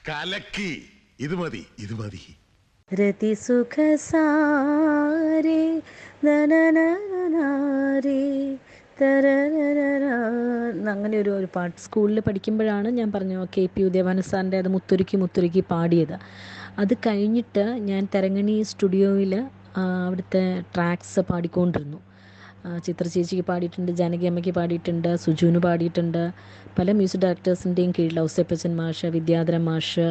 കലക്കി ഇത് മതി ഇത് മതി രതിസുഖസാരേ നനനനനാരേ തരരരരാ അങ്ങനെ ഒരു ഒരു പാട്ട് സ്കൂളിൽ പഠിക്കുമ്പോഴാണ് ഞാൻ പറഞ്ഞു കെ പി ഉദയഭാനു സാറിൻ്റെ അത് മുത്തൊരുക്കി മുത്തൊരുക്കി പാടിയത് അത് കഴിഞ്ഞിട്ട് ഞാൻ തരങ്ങണി സ്റ്റുഡിയോയിൽ അവിടുത്തെ ട്രാക്സ് പാടിക്കൊണ്ടിരുന്നു ആ, ചിത്ര ചേച്ചിക്ക് പാടിയിട്ടുണ്ട് ജാനകി അമ്മയ്ക്ക് പാടിയിട്ടുണ്ട് സുജുവിന് പാടിയിട്ടുണ്ട് പല മ്യൂസിക് ഡയറക്ടേഴ്സിൻ്റെയും കീഴിൽ ഔസേപ്പച്ചൻ മാഷ് വിദ്യാധരൻ മാഷ്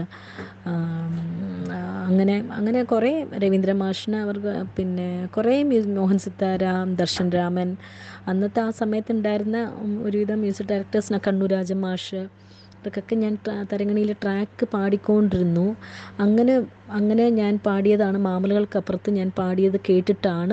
ആം, ആ, അങ്ങനെ അങ്ങനെ കുറേ രവീന്ദ്ര മാഷിന് അവർക്ക് പിന്നെ കുറേ മ്യൂ- മോഹൻ സിത്താര ദർശൻ രാമൻ അന്നത്തെ ആ സമയത്ത് ഉണ്ടായിരുന്ന ഉം, ഒരുവിധം മ്യൂസിക് ഡയറക്ടേഴ്സിന് കണ്ണൂരാജൻ മാഷ് ഇതൊക്കെ ഞാൻ ട്രാ- തരങ്ങണിയിൽ ട്രാക്ക് പാടിക്കൊണ്ടിരുന്നു അങ്ങനെ അങ്ങനെ ഞാൻ പാടിയതാണ് മാമലകൾക്കപ്പുറത്ത് ഞാൻ പാടിയത് കേട്ടിട്ടാണ്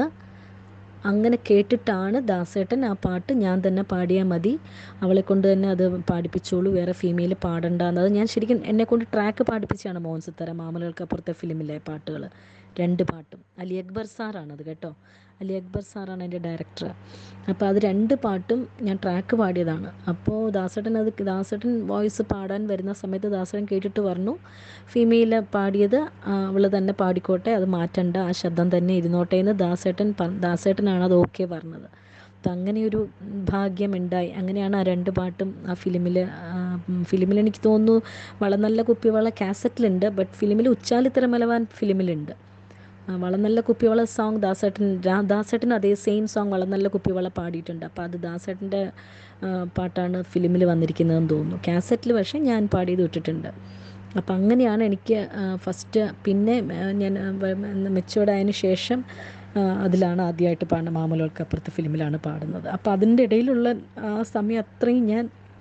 അങ്ങനെ കേട്ടിട്ടാണ് ദാസേട്ടൻ ആ പാട്ട് ഞാൻ തന്നെ പാടിയാൽ മതി അവളെ കൊണ്ട് തന്നെ അത് പാടിപ്പിച്ചോളൂ വേറെ ഫീമെയിൽ പാടണ്ടെന്ന് അത് ഞാൻ ശരിക്കും എന്നെ കൊണ്ട് ട്രാക്ക് പാടിപ്പിച്ചാണ് മോഹൻ സിത്താര മാമലകൾക്കപ്പുറത്തെ ഫിലിമിലെ പാട്ടുകൾ രണ്ട് പാട്ടും അലി അക്ബർ സാറാണ് അത് കേട്ടോ അലി അക്ബർ സാറാണ് എൻ്റെ ഡയറക്ടർ അപ്പോൾ അത് രണ്ട് പാട്ടും ഞാൻ ട്രാക്ക് പാടിയതാണ് അപ്പോൾ ദാസേട്ടൻ അത് ദാസേട്ടൻ വോയിസ് പാടാൻ വരുന്ന സമയത്ത് ദാസേട്ടൻ കേട്ടിട്ട് പറഞ്ഞു ഫീമെയിൽ പാടിയത് അവൾ തന്നെ പാടിക്കോട്ടെ അത് മാറ്റണ്ട ആ ശബ്ദം തന്നെ ഇരുന്നോട്ടെ എന്ന് ദാസേട്ടൻ പ- ദാസേട്ടനാണ് അത് ഓക്കെ പറഞ്ഞത് അപ്പം അങ്ങനെയൊരു ഭാഗ്യം ഉണ്ടായി അങ്ങനെയാണ് ആ രണ്ട് പാട്ടും ആ ഫിലിമിൽ ഫിലിമിൽ എനിക്ക് തോന്നുന്നു വളം നല്ല കുപ്പിവള കാസറ്റിലുണ്ട് ബട്ട് ഫിലിമിൽ ഉച്ചാലിത്തര മലവാൻ ഫിലിമിലുണ്ട് ആ, വളം നല്ല കുപ്പിവള സോങ് ദാസേട്ടൻ രാ- ദാസേട്ടൻ അതേ സെയിം സോങ് വളം നല്ല കുപ്പിവള പാടിയിട്ടുണ്ട് അപ്പോൾ അത് ദാസേട്ടൻ്റെ ആ, പാട്ടാണ് ഫിലിമിൽ വന്നിരിക്കുന്നതെന്ന് തോന്നുന്നു കാസറ്റിൽ പക്ഷേ ഞാൻ പാടിയത് ഇട്ടിട്ടുണ്ട് അപ്പം അങ്ങനെയാണ് എനിക്ക് ഫസ്റ്റ് പിന്നെ ആ, ഞാൻ മെച്ചുവേർഡ് ആയതിനു ശേഷം ആ, അതിലാണ് ആദ്യമായിട്ട് പാടുന്ന മാമലോൾക്കപ്പുറത്ത് ഫിലിമിലാണ് പാടുന്നത് അപ്പോൾ അതിൻ്റെ ഇടയിലുള്ള ആ സമയം അത്രയും ഞാൻ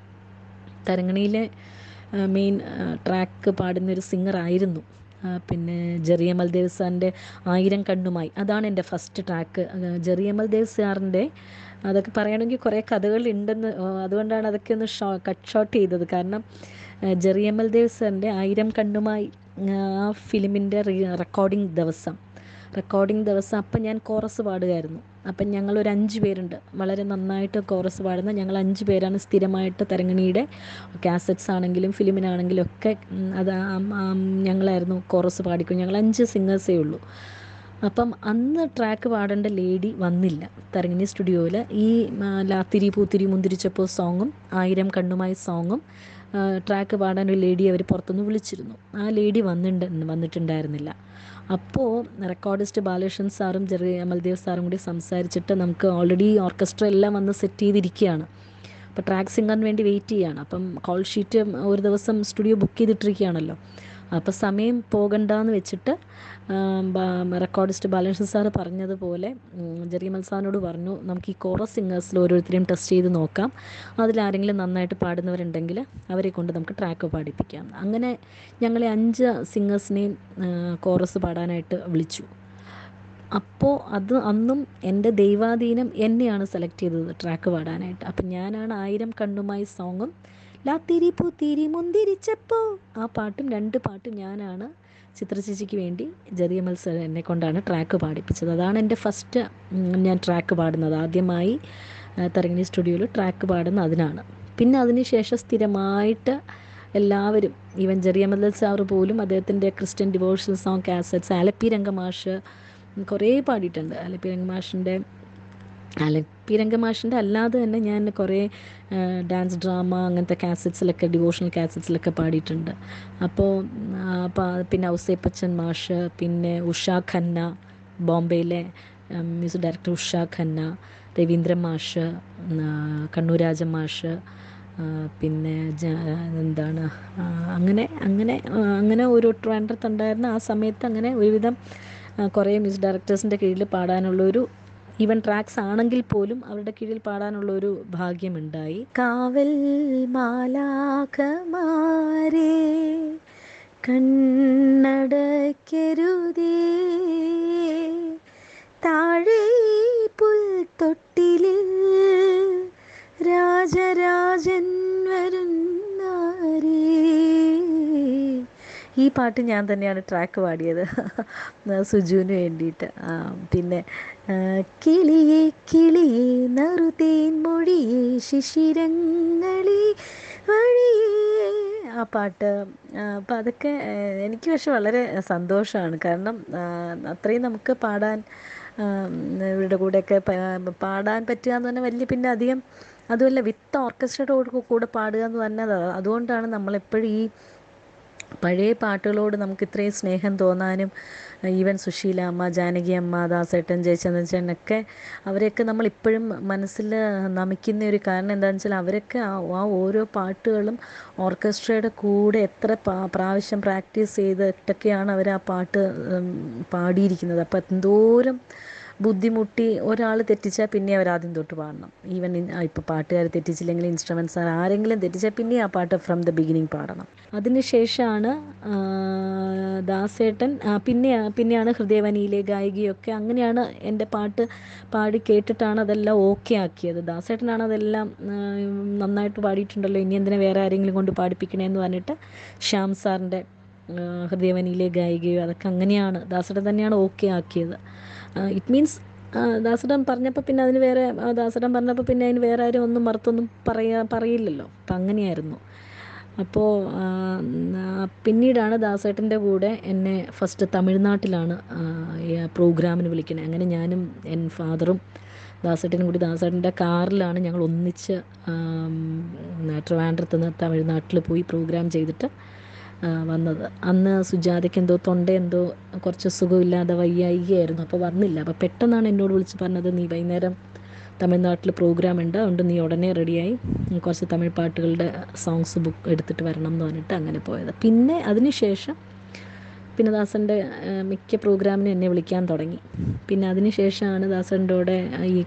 തരങ്ങണിയിലെ മെയിൻ ട്രാക്ക് പാടുന്ന ഒരു സിംഗർ ആയിരുന്നു ആ, പിന്നെ ജെറിയമൽ ദേവ് സാറിൻ്റെ ആയിരം കണ്ണുമായി അതാണ് എൻ്റെ ഫസ്റ്റ് ട്രാക്ക് ജെറിയമൽ ദേവ് സാറിൻ്റെ അതൊക്കെ പറയുകയാണെങ്കിൽ കുറേ കഥകളുണ്ടെന്ന് ആ, അതുകൊണ്ടാണ് അതൊക്കെ ഒന്ന് ഷോ കട്ട് ഷോട്ട് ചെയ്തത് കാരണം ആ, ജെറിയമൽ ദേവ് സാറിൻ്റെ ആയിരം കണ്ണുമായി ആ ഫിലിമിൻ്റെ റെക്കോർഡിംഗ് ദിവസം റെക്കോർഡിംഗ് ദിവസം അപ്പം ഞാൻ കോറസ് പാടുകയായിരുന്നു അപ്പം ഞങ്ങൾ ഒരു അഞ്ച് പേരുണ്ട് വളരെ നന്നായിട്ട് കോറസ് പാടുന്ന ഞങ്ങൾ അഞ്ച് പേരാണ് സ്ഥിരമായിട്ട് തരങ്ങണിയുടെ കാസറ്റ്സ് ആണെങ്കിലും ഫിലിമിനാണെങ്കിലും ഒക്കെ ഉം, അത് ആം- ആം ഞങ്ങളായിരുന്നു കോറസ് പാടിക്കും ഞങ്ങൾ അഞ്ച് സിംഗേഴ്സേ ഉള്ളൂ അപ്പം അന്ന് ട്രാക്ക് പാടേണ്ട ലേഡി വന്നില്ല തരങ്ങണി സ്റ്റുഡിയോയിൽ ഈ ആ, ലാത്തിരി പൂത്തിരി മുന്തിരിച്ചപ്പോ സോങ്ങും ആയിരം കണ്ണുമായി സോങ്ങും ട്രാക്ക് പാടാൻ ഒരു ലേഡി അവർ പുറത്തുനിന്ന് വിളിച്ചിരുന്നു ആ ലേഡി വന്നിട്ട് വന്നിട്ടുണ്ടായിരുന്നില്ല അപ്പോൾ റെക്കോർഡിസ്റ്റ് ബാലകൃഷ്ണൻ സാറും ജെറി അമൽദേവ് സാറും കൂടി സംസാരിച്ചിട്ട് നമുക്ക് ഓൾറെഡി ഓർക്കസ്ട്ര എല്ലാം വന്ന് സെറ്റ് ചെയ്തിരിക്കുകയാണ് അപ്പോൾ ട്രാക്ക് സിംഗറിന് വേണ്ടി വെയിറ്റ് ചെയ്യുകയാണ് അപ്പം കോൾ ഷീറ്റ് ഒരു ദിവസം സ്റ്റുഡിയോ ബുക്ക് ചെയ്തിട്ടിരിക്കുകയാണല്ലോ അപ്പോൾ സമയം പോകണ്ടെന്ന് വെച്ചിട്ട് റെക്കോർഡിസ്റ്റ് ബാലകൃഷ്ണൻ സാറ് പറഞ്ഞതുപോലെ ഉം, ജെറിയമൽ സാറിനോട് പറഞ്ഞു നമുക്ക് ഈ കോറസ് സിംഗേഴ്സിൽ ഓരോരുത്തരെയും ടെസ്റ്റ് ചെയ്ത് നോക്കാം അതിലാരെങ്കിലും നന്നായിട്ട് പാടുന്നവരുണ്ടെങ്കിൽ അവരെ കൊണ്ട് നമുക്ക് ട്രാക്ക് പാടിപ്പിക്കാം അങ്ങനെ ഞങ്ങളെ അഞ്ച് സിംഗേഴ്സിനെയും കോറസ് പാടാനായിട്ട് വിളിച്ചു അപ്പോൾ അത് അന്നും എൻ്റെ ദൈവാധീനം എന്നെയാണ് സെലക്ട് ചെയ്തത് ട്രാക്ക് പാടാനായിട്ട് അപ്പം ഞാനാണ് ആയിരം കണ്ണുമായി സോങ്ങും ലാത്തിരി പൂത്തിരി മുന്തിരിച്ചപ്പോ ആ പാട്ടും രണ്ട് പാട്ടും ഞാനാണ് ചിത്രചേച്ചിക്ക് വേണ്ടി ജറിയ മത്സരം എന്നെ കൊണ്ടാണ് ട്രാക്ക് പാടിപ്പിച്ചത് അതാണ് എൻ്റെ ഫസ്റ്റ് ഞാൻ ട്രാക്ക് പാടുന്നത് ആദ്യമായി ആ, തരങ്ങണി സ്റ്റുഡിയോയിൽ ട്രാക്ക് പാടുന്ന അതിനാണ് പിന്നെ അതിന് ശേഷം സ്ഥിരമായിട്ട് എല്ലാവരും ഈവൻ ജെറിയമൽ സാറ് പോലും അദ്ദേഹത്തിൻ്റെ Christian devotional song cassettes Alleppey രംഗമാഷ് കുറേ പാടിയിട്ടുണ്ട് ആലപ്പി രംഗമാഷിൻ്റെ ആലപ്പി രംഗമാഷിൻ്റെ അല്ലാതെ തന്നെ ഞാൻ കുറേ ഡാൻസ് ഡ്രാമ അങ്ങനത്തെ കാസറ്റ്സിലൊക്കെ ഡിവോഷണൽ കാസറ്റ്സിലൊക്കെ പാടിയിട്ടുണ്ട് അപ്പോൾ അപ്പോൾ പിന്നെ ഔസേപ്പച്ചൻ മാഷ് പിന്നെ ഉഷ ഖന്ന ബോംബെയിലെ മ്യൂസിക് ഡയറക്ടർ ഉഷ ഖന്ന രവീന്ദ്രൻ മാഷ് ആ, കണ്ണൂരാജൻ മാഷ് ആ, പിന്നെ ജ- എന്താണ് ആ, അങ്ങനെ അങ്ങനെ ആ, അങ്ങനെ ഒരു ട്രാൻഡത്തുണ്ടായിരുന്ന ആ സമയത്ത് അങ്ങനെ ഒരുവിധം ആ, കുറേ മ്യൂസിക് ഡയറക്ടേഴ്സിൻ്റെ കീഴിൽ പാടാനുള്ളൊരു ഈവൻ ട്രാക്സ് ആണെങ്കിൽ പോലും അവരുടെ കീഴിൽ പാടാനുള്ള ഒരു ഭാഗ്യമുണ്ടായി കാവൽ മാലാഖമാരേ കണ്ണടക്കരുതേ താഴെ പുൽത്തൊട്ടിലിൽ രാജരാജൻ വരുന്നാരേ ഈ പാട്ട് ഞാൻ തന്നെയാണ് ട്രാക്ക് പാടിയത് സുജുവിന് വേണ്ടിയിട്ട് ആ, പിന്നെ ആ, കിളിയെ കിളിയെ നറുതേൻ മൊഴിയെ ശിശിരങ്ങളെ വഴിയേ ആ പാട്ട് അപ്പം അതൊക്കെ ഏഹ്, എനിക്ക് പക്ഷെ വളരെ സന്തോഷമാണ് കാരണം ആഹ്, അത്രയും നമുക്ക് പാടാൻ ആം, ഇവരുടെ കൂടെയൊക്കെ പ- പാടാൻ പറ്റുക എന്ന് പറഞ്ഞാൽ വലിയ പിന്നെ അധികം അതുമല്ല വിത്ത് ഓർക്കസ്ട്രയുടെ കൂടെ പാടുക എന്ന് പറഞ്ഞാൽ അത് അതുകൊണ്ടാണ് നമ്മളെപ്പോഴും ഈ പഴയ പാട്ടുകളോട് നമുക്ക് ഇത്രയും സ്നേഹം തോന്നാനും ഈവൻ സുശീല അമ്മ ജാനകി അമ്മ ദാസേട്ടൻ ജയചന്ദ്രൻ ചേട്ടനൊക്കെ അവരെയൊക്കെ നമ്മൾ ഇപ്പോഴും മനസ്സിൽ നമിക്കുന്ന ഒരു കാരണം എന്താണെന്ന് വെച്ചാൽ അവരൊക്കെ ആ ആ ഓരോ പാട്ടുകളും ഓർക്കസ്ട്രയുടെ കൂടെ എത്ര പാ- പ്രാവശ്യം പ്രാക്ടീസ് ചെയ്തിട്ടൊക്കെയാണ് അവർ ആ പാട്ട് ഉം, പാടിയിരിക്കുന്നത് അപ്പം എന്തോരം ബുദ്ധിമുട്ടി ഒരാൾ തെറ്റിച്ചാൽ പിന്നെ അവർ ആദ്യം തൊട്ട് പാടണം ഈവൻ ഇപ്പോൾ പാട്ടുകാർ തെറ്റിച്ചില്ലെങ്കിൽ ഇൻസ്ട്രുമെൻറ്റ്സ് ആരെങ്കിലും തെറ്റിച്ചാൽ പിന്നെ ആ പാട്ട് ഫ്രം ദ ബിഗിനിങ് പാടണം അതിനുശേഷമാണ് ദാസേട്ടൻ ആ, പിന്നെ പിന്നെയാണ് ഹൃദയവനിയിലെ ഗായികയൊക്കെ അങ്ങനെയാണ് എൻ്റെ പാട്ട് പാടി കേട്ടിട്ടാണ് അതെല്ലാം ഓക്കെ ആക്കിയത് ദാസേട്ടനാണ് അതെല്ലാം ആ, നന്നായിട്ട് പാടിയിട്ടുണ്ടല്ലോ ഇനി എന്തിനാ വേറെ ആരെങ്കിലും കൊണ്ട് പാടിപ്പിക്കണേന്ന് പറഞ്ഞിട്ട് ശ്യാം സാറിൻ്റെ ആ, ഹൃദയവനിയിലെ ഗായികയോ അതൊക്കെ അങ്ങനെയാണ് ദാസേട്ടൻ തന്നെയാണ് ഓക്കെ ആക്കിയത് ഇറ്റ് മീൻസ് ദാസടം പറഞ്ഞപ്പോൾ പിന്നെ അതിന് വേറെ ആ, ദാസടം പറഞ്ഞപ്പോൾ പിന്നെ അതിന് വേറെ ആരും ഒന്നും മറുത്തൊന്നും പറയാ പറയില്ലല്ലോ അപ്പം അങ്ങനെയായിരുന്നു അപ്പോൾ പിന്നീടാണ് ദാസേട്ടൻ്റെ കൂടെ എന്നെ ഫസ്റ്റ് തമിഴ്നാട്ടിലാണ് ആ, ഈ പ്രോഗ്രാമിന് വിളിക്കണത് അങ്ങനെ ഞാനും എൻ ഫാദറും ദാസേട്ടനും കൂടി ദാസേട്ടൻ്റെ കാറിലാണ് ഞങ്ങൾ ഒന്നിച്ച് ആം, ട്രിവാൻഡ്രത്ത് നിന്ന് തമിഴ്നാട്ടിൽ പോയി പ്രോഗ്രാം ചെയ്തിട്ട് ആ, വന്നത് അന്ന് സുജാതയ്ക്ക് എന്തോ തൊണ്ട എന്തോ കുറച്ച് സുഖമില്ലാതെ വയ്യായികയായിരുന്നു അപ്പോൾ വന്നില്ല അപ്പോൾ പെട്ടെന്നാണ് എന്നോട് വിളിച്ച് പറഞ്ഞത് നീ വൈകുന്നേരം തമിഴ്നാട്ടിൽ പ്രോഗ്രാം ഉണ്ട് അതുകൊണ്ട് നീ ഉടനെ റെഡിയായി കുറച്ച് തമിഴ് പാട്ടുകളുടെ സോങ്സ് ബുക്ക് എടുത്തിട്ട് വരണം എന്ന് പറഞ്ഞിട്ട് അങ്ങനെ പോയത് പിന്നെ അതിന് ശേഷം പിന്നെ ദാസൻ്റെ ആ, മിക്ക പ്രോഗ്രാമിനും എന്നെ വിളിക്കാൻ തുടങ്ങി പിന്നെ അതിന് ശേഷമാണ് ദാസൻ്റെ കൂടെ ഈ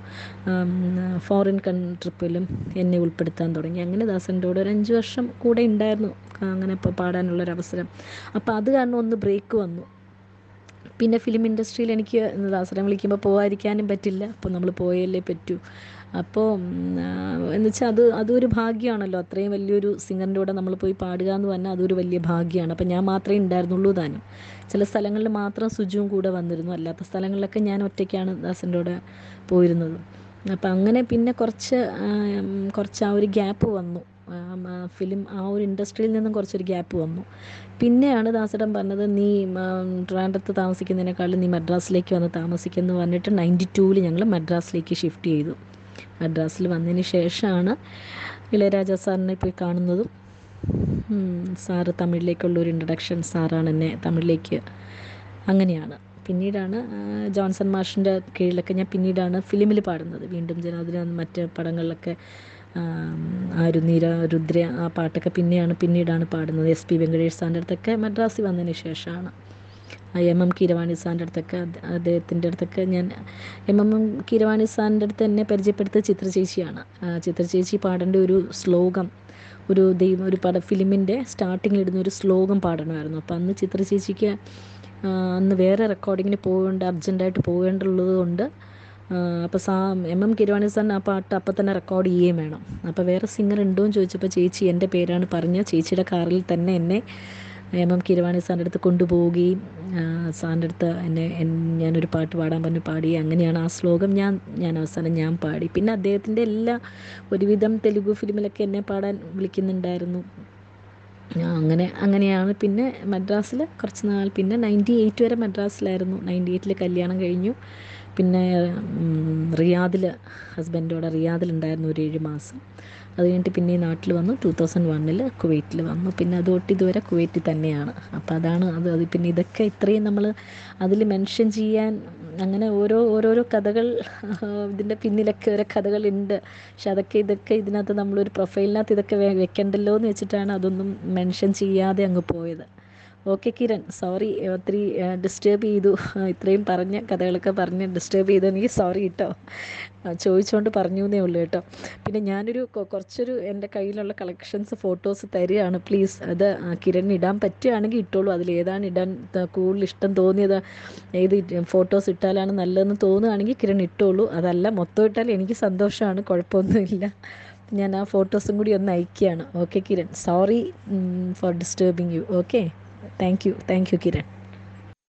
ഫോറിൻ കൺ ട്രിപ്പിലും എന്നെ ഉൾപ്പെടുത്താൻ തുടങ്ങി അങ്ങനെ ദാസൻ്റെ കൂടെ ഒരു അഞ്ച് വർഷം കൂടെ ഉണ്ടായിരുന്നു അങ്ങനെ ഇപ്പോൾ പാടാനുള്ളൊരവസരം അപ്പോൾ അത് കാരണം ഒന്ന് ബ്രേക്ക് വന്നു പിന്നെ ഫിലിം ഇൻഡസ്ട്രിയിൽ എനിക്ക് ദാസനെ വിളിക്കുമ്പോൾ പോകാതിരിക്കാനും പറ്റില്ല അപ്പോൾ നമ്മൾ പോയല്ലേ പറ്റൂ അപ്പോൾ എന്ന് വെച്ചാൽ അത് അതൊരു ഭാഗ്യമാണല്ലോ അത്രയും വലിയൊരു സിംഗറിൻ്റെ കൂടെ നമ്മൾ പോയി പാടുക എന്ന് പറഞ്ഞാൽ അതൊരു വലിയ ഭാഗ്യമാണ് അപ്പോൾ ഞാൻ മാത്രമേ ഉണ്ടായിരുന്നുള്ളൂ താനും ചില സ്ഥലങ്ങളിൽ മാത്രം സുജുവും കൂടെ വന്നിരുന്നു അല്ലാത്ത സ്ഥലങ്ങളിലൊക്കെ ഞാൻ ഒറ്റയ്ക്കാണ് ദാസൻ്റെ കൂടെ പോയിരുന്നത് അപ്പം അങ്ങനെ പിന്നെ കുറച്ച് ആ, ഉം, കുറച്ച് ആ ഒരു ഗ്യാപ്പ് വന്നു ഫിലിം ആ ഒരു ഇൻഡസ്ട്രിയിൽ നിന്നും കുറച്ചൊരു ഗ്യാപ്പ് വന്നു പിന്നെയാണ് ദാസടൻ പറഞ്ഞത് നീ ഉം, ട്രിവാൻഡ്രത്ത് താമസിക്കുന്നതിനേക്കാളും നീ മദ്രാസിലേക്ക് വന്ന് താമസിക്കുമെന്ന് പറഞ്ഞിട്ട് നയൻറ്റി ടൂവിൽ ഞങ്ങൾ മദ്രാസിലേക്ക് ഷിഫ്റ്റ് ചെയ്തു മദ്രാസിൽ വന്നതിന് ശേഷമാണ് ഇളയരാജ സാറിനെ പോയി കാണുന്നതും ഉം, സാറ് തമിഴിലേക്കുള്ള ഒരു ഇൻട്രഡക്ഷൻ സാറാണ് എന്നെ തമിഴിലേക്ക് അങ്ങനെയാണ് പിന്നീടാണ് ആ, ജോൺസൺ മാഷിൻ്റെ കീഴിലൊക്കെ ഞാൻ പിന്നീടാണ് ഫിലിമിൽ പാടുന്നത് വീണ്ടും ജനാതിര മറ്റ് പടങ്ങളിലൊക്കെ ആം, ആരുനീര രുദ്ര ആ പാട്ടൊക്കെ പിന്നെയാണ് പിന്നീടാണ് പാടുന്നത് എസ് പി വെങ്കടേഷ് സാറിൻ്റെ അടുത്തൊക്കെ മദ്രാസിൽ വന്നതിന് ശേഷമാണ് ആ എം എം കീരവാണി സാറിൻ്റെ അടുത്തൊക്കെ അത് അദ്ദേഹത്തിൻ്റെ അടുത്തൊക്കെ ഞാൻ എം എം കീരവാണി സാറിൻ്റെ അടുത്ത് എന്നെ പരിചയപ്പെടുത്തിയത് ചിത്ര ചേച്ചിയാണ് ആ, ചിത്ര ചേച്ചി പാടേണ്ട ഒരു ശ്ലോകം ഒരു ദൈവം ഒരു പട ഫിലിമിൻ്റെ സ്റ്റാർട്ടിങ്ങിൽ ഇടുന്ന ഒരു ശ്ലോകം പാടണമായിരുന്നു അപ്പോൾ അന്ന് ചിത്ര ചേച്ചിക്ക് ആ, അന്ന് വേറെ റെക്കോർഡിങ്ങിന് പോകേണ്ട അർജൻറ്റായിട്ട് പോകേണ്ടുള്ളത് കൊണ്ട് അപ്പോൾ സാ എം എം കിരവാണി സാറിന് ആ പാട്ട് അപ്പം തന്നെ റെക്കോർഡ് ചെയ്യുകയും വേണം അപ്പോൾ വേറെ സിംഗർ ഉണ്ടോ എന്ന് ചോദിച്ചപ്പോൾ ചേച്ചി എൻ്റെ പേരാണ് പറഞ്ഞ ചേച്ചിയുടെ കാറിൽ തന്നെ എന്നെ എം എം കിരവാണി സാറിൻ്റെ അടുത്ത് കൊണ്ടുപോവുകയും ആ, സാറിൻ്റെ അടുത്ത് എന്നെ എൻ- ഞാനൊരു പാട്ട് പാടാൻ പറഞ്ഞു പാടി അങ്ങനെയാണ് ആ ശ്ലോകം ഞാൻ ഞാൻ അവസാനം ഞാൻ പാടി പിന്നെ അദ്ദേഹത്തിൻ്റെ എല്ലാ ഒരുവിധം തെലുഗു ഫിലിമിലൊക്കെ എന്നെ പാടാൻ വിളിക്കുന്നുണ്ടായിരുന്നു ആ, അങ്ങനെ അങ്ങനെയാണ് പിന്നെ മദ്രാസിൽ കുറച്ച് നാൾ പിന്നെ നയൻറ്റി എയ്റ്റ് വരെ മദ്രാസിലായിരുന്നു നയൻറ്റി എയ്റ്റിൽ കല്യാണം കഴിഞ്ഞു പിന്നെ റിയാദിൽ ഹസ്ബൻഡോടെ റിയാദിലുണ്ടായിരുന്നു ഒരു ഏഴ് മാസം അത് കഴിഞ്ഞിട്ട് പിന്നെ ഈ നാട്ടിൽ വന്നു ടൂ തൗസൻഡ് വണ്ണിൽ കുവൈറ്റിൽ വന്നു പിന്നെ അത് തൊട്ട് ഇതുവരെ കുവൈറ്റിൽ തന്നെയാണ് അപ്പോൾ അതാണ് അത് അത് പിന്നെ ഇതൊക്കെ ഇത്രയും നമ്മൾ അതിൽ മെൻഷൻ ചെയ്യാൻ അങ്ങനെ ഓരോ ഓരോരോ കഥകൾ ഇതിൻ്റെ പിന്നിലൊക്കെ ഓരോ കഥകളുണ്ട് പക്ഷെ അതൊക്കെ ഇതൊക്കെ ഇതിനകത്ത് നമ്മളൊരു പ്രൊഫൈലിനകത്ത് ഇതൊക്കെ വെ- വെക്കണ്ടല്ലോ എന്ന് വെച്ചിട്ടാണ് അതൊന്നും മെൻഷൻ ചെയ്യാതെ അങ്ങ് പോയത് ഓക്കെ കിരൺ സോറി ഒത്തിരി ഡിസ്റ്റർബ് ചെയ്തു ഇത്രയും പറഞ്ഞ കഥകളൊക്കെ പറഞ്ഞ് ഡിസ്റ്റർബ് ചെയ്തു എനിക്ക് സോറി കേട്ടോ ആ, ചോദിച്ചുകൊണ്ട് പറഞ്ഞു എന്നേ ഉള്ളൂ കേട്ടോ പിന്നെ ഞാനൊരു കൊ- കുറച്ചൊരു എൻ്റെ കയ്യിലുള്ള കളക്ഷൻസ് ഫോട്ടോസ് തരികയാണ് പ്ലീസ് അത് ആ, കിരൺ ഇടാൻ പറ്റുകയാണെങ്കിൽ ഇട്ടോളൂ അതിൽ ഏതാണ് ഇടാൻ ത- കൂടുതൽ ഇഷ്ടം തോന്നിയത് ഏത് ഫോട്ടോസ് ഇട്ടാലാണ് നല്ലതെന്ന് തോന്നുകയാണെങ്കിൽ കിരൺ ഇട്ടോളൂ അതല്ല മൊത്തം ഇട്ടാൽ എനിക്ക് സന്തോഷമാണ് കുഴപ്പമൊന്നുമില്ല ഞാൻ ആ ഫോട്ടോസും കൂടി ഒന്ന് അയക്കുകയാണ് okay Kiran sorry for disturbing you okay thank you thank you Kiran